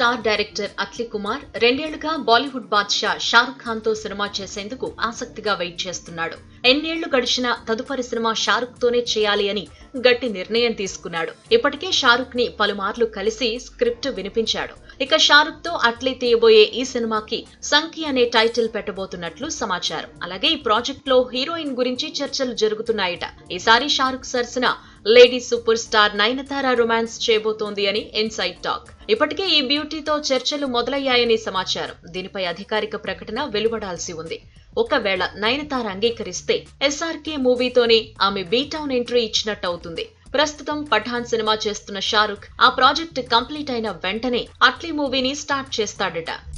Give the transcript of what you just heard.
star director Atlee Kumar రెండేళ్లుగా బాలీవుడ్ బాద్షా షారుఖ్ ఖాన్ తో cinema చేసేందుకు ఆసక్తిగా వెయిట్ చేస్తున్నాడు ఎన్నేళ్లు గడిచినా తదుపరి సినిమా షారుఖ్ తోనే చేయాలి అని గట్టి నిర్ణయం తీసుకున్నాడు ఇప్పటికే షారుఖ్ ని పలుమార్లు కలిసి స్క్రిప్ట్ వినిపించాడు ఇక షారుఖ్ తో అట్లీ తీయబోయే ఈ సినిమాకి సంకి అనే టైటిల్ పెట్టబోతున్నట్లు సమాచారం అలాగే ఈ ప్రాజెక్ట్ లో హీరోయిన్ గురించి చర్చలు జరుగుతున్నాయట ఈసారి షారుఖ్ సరసన lady super star Nayanthara romance చేయబోతోంది అని ఇన్సైడ్ టాక్ ఇప్పటికే ఈ బ్యూటీతో చర్చలు మొదలయ్యాయని సమాచారం దీనిపై అధికారిక ప్రకటన వెలువడాల్సి ఉంది ఒకవేళ నయనతార అంగీకరిస్తే ఎస్ఆర్కే మూవీతోనే ఆమె బీటౌన్ ఎంట్రీ ఇచ్చినట్టు అవుతుంది ప్రస్తుతం పఠాన్ సినిమా చేస్తున్న షారుఖ్ ఆ ప్రాజెక్ట్ కంప్లీట్ అయిన వెంటనే అట్లీ మూవీని స్టార్ట్ చేస్తాడట